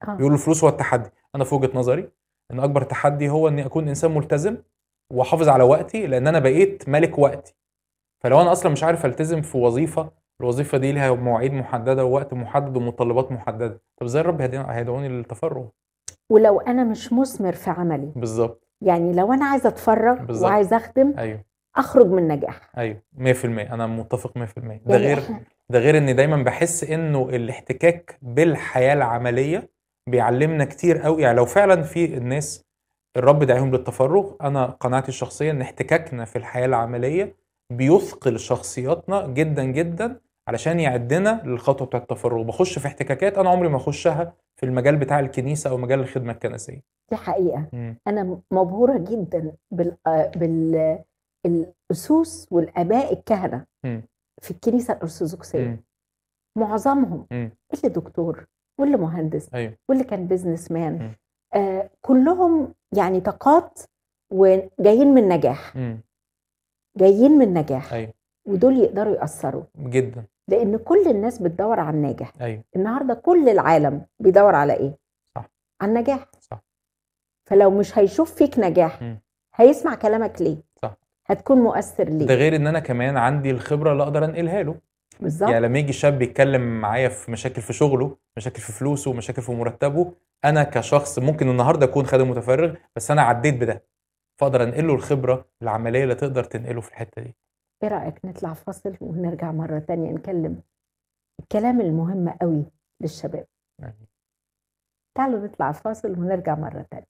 آه. بيقولوا الفلوس هو التحدي انا في وجهه نظري ان اكبر تحدي هو اني اكون انسان ملتزم واحافظ على وقتي لان انا بقيت ملك وقتي فلو انا اصلا مش عارف التزم في وظيفه الوظيفه دي ليها مواعيد محدده ووقت محدد ومتطلبات محدده طب ازاي الرب هيدعوني هيدعوني للتفرغ ولو انا مش مثمر في عملي بالظبط يعني لو انا عايزه اتفرغ بالظبط. وعايزه اخدم ايوه اخرج من نجاح ايوه 100% انا متفق 100% ده يعني غير إحنا- ده غير ان دايما بحس انه الاحتكاك بالحياه العمليه بيعلمنا كتير قوي يعني لو فعلا في الناس الرب داعيهم للتفرغ انا قناعتي الشخصيه ان احتكاكنا في الحياه العمليه بيثقل شخصياتنا جدا جدا علشان يعدنا للخطوه بتاعه التفرغ بخش في احتكاكات انا عمري ما اخشها في المجال بتاع الكنيسه او مجال الخدمه الكنسيه دي حقيقه مم. انا مبهوره جدا بال آه، بال الاسوس والاباء الكهنه مم. في الكنيسه الارثوذكسيه مم. معظمهم مم. اللي دكتور واللي مهندس ايوه واللي كان بيزنس مان مم. آه كلهم يعني طاقات وجايين من نجاح مم. جايين من نجاح ايوه ودول يقدروا يأثروا جدا لأن كل الناس بتدور على الناجح ايوه النهارده كل العالم بيدور على إيه؟ صح. على النجاح صح. فلو مش هيشوف فيك نجاح مم. هيسمع كلامك ليه؟ صح. هتكون مؤثر ده ليه؟ غير ان انا كمان عندي الخبره اللي اقدر انقلها له بالظبط يعني لما يجي شاب يتكلم معايا في مشاكل في شغله مشاكل في فلوسه مشاكل في مرتبه انا كشخص ممكن النهارده اكون خادم متفرغ بس انا عديت بده فاقدر انقل له الخبره العمليه اللي تقدر تنقله في الحته دي إيه رأيك نطلع فاصل ونرجع مرة تانية نكلم الكلام المهم قوي للشباب يعني تعالوا نطلع فاصل ونرجع مرة تانية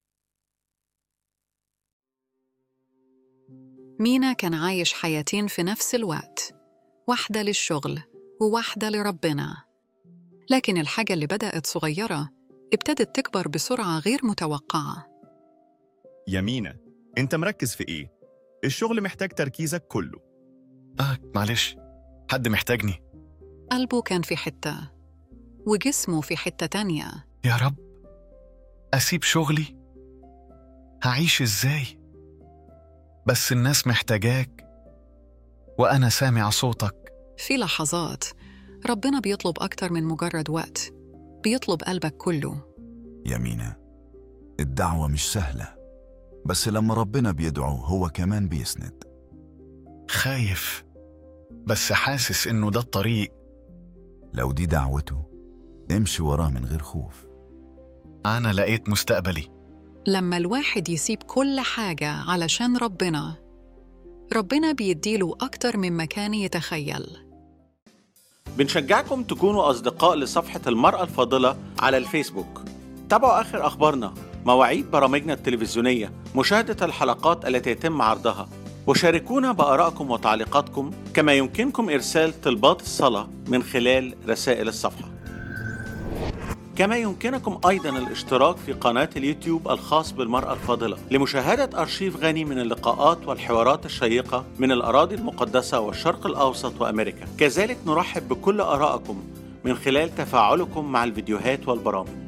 مينا كان عايش حياتين في نفس الوقت واحدة للشغل وواحدة لربنا لكن الحاجة اللي بدأت صغيرة ابتدت تكبر بسرعة غير متوقعة يمينة انت مركز في ايه؟ الشغل محتاج تركيزك كله آه معلش حد محتاجني قلبه كان في حتة وجسمه في حتة تانية يا رب أسيب شغلي هعيش إزاي بس الناس محتاجاك وأنا سامع صوتك في لحظات ربنا بيطلب أكتر من مجرد وقت بيطلب قلبك كله يمينة الدعوة مش سهلة بس لما ربنا بيدعو هو كمان بيسند خايف بس حاسس إنه ده الطريق لو دي دعوته امشي وراه من غير خوف أنا لقيت مستقبلي لما الواحد يسيب كل حاجة علشان ربنا ربنا بيديله أكتر مما كان يتخيل بنشجعكم تكونوا أصدقاء لصفحة المرأة الفاضلة على الفيسبوك تابعوا آخر أخبارنا مواعيد برامجنا التلفزيونية مشاهدة الحلقات التي يتم عرضها وشاركونا بآرائكم وتعليقاتكم كما يمكنكم إرسال طلبات الصلاة من خلال رسائل الصفحة كما يمكنكم أيضا الاشتراك في قناة اليوتيوب الخاص بالمرأة الفاضلة لمشاهدة أرشيف غني من اللقاءات والحوارات الشيقة من الأراضي المقدسة والشرق الأوسط وأمريكا كذلك نرحب بكل آرائكم من خلال تفاعلكم مع الفيديوهات والبرامج